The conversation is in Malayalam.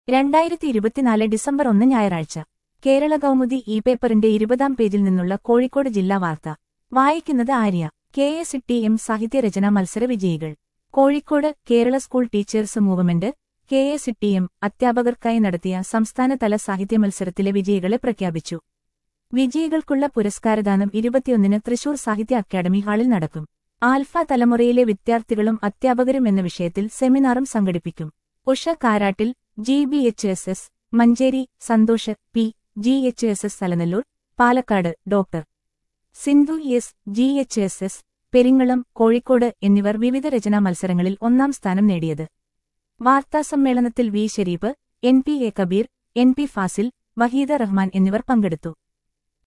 രണ്ടായിരത്തി ഇരുപത്തിനാല് ഡിസംബർ ഒന്ന് ഞായറാഴ്ച കേരള കൗമുദി ഇ പേപ്പറിന്റെ ഇരുപതാം പേജിൽ നിന്നുള്ള കോഴിക്കോട് ജില്ലാ വാർത്ത വായിക്കുന്നത് Arya K S T M സാഹിത്യരചനാ മത്സര വിജയികൾ Kozhikode Kerala School Teachers Movement K S T M അധ്യാപകർക്കായി നടത്തിയ സംസ്ഥാനതല സാഹിത്യ മത്സരത്തിലെ വിജയികളെ പ്രഖ്യാപിച്ചു വിജയികൾക്കുള്ള പുരസ്കാരദാനം ഇരുപത്തിയൊന്നിന് തൃശൂർ സാഹിത്യ അക്കാദമി ഹാളിൽ നടക്കും ആൽഫ തലമുറയിലെ വിദ്യാർത്ഥികളും അധ്യാപകരും എന്ന വിഷയത്തിൽ സെമിനാറും സംഘടിപ്പിക്കും ഉഷ കാരാട്ടിൽ G B H S S Manjeri Santhosh P G H S S Alanallur Palakkad doctor Sindhu S G H S S Peringalam Kozhikode എന്നിവർ വിവിധ രചനാ മത്സരങ്ങളിൽ ഒന്നാം സ്ഥാനം നേടിയത് വാർത്താസമ്മേളനത്തിൽ V Sharif N P A Kabeer N P Fazil Waheeda Rahman എന്നിവർ പങ്കെടുത്തു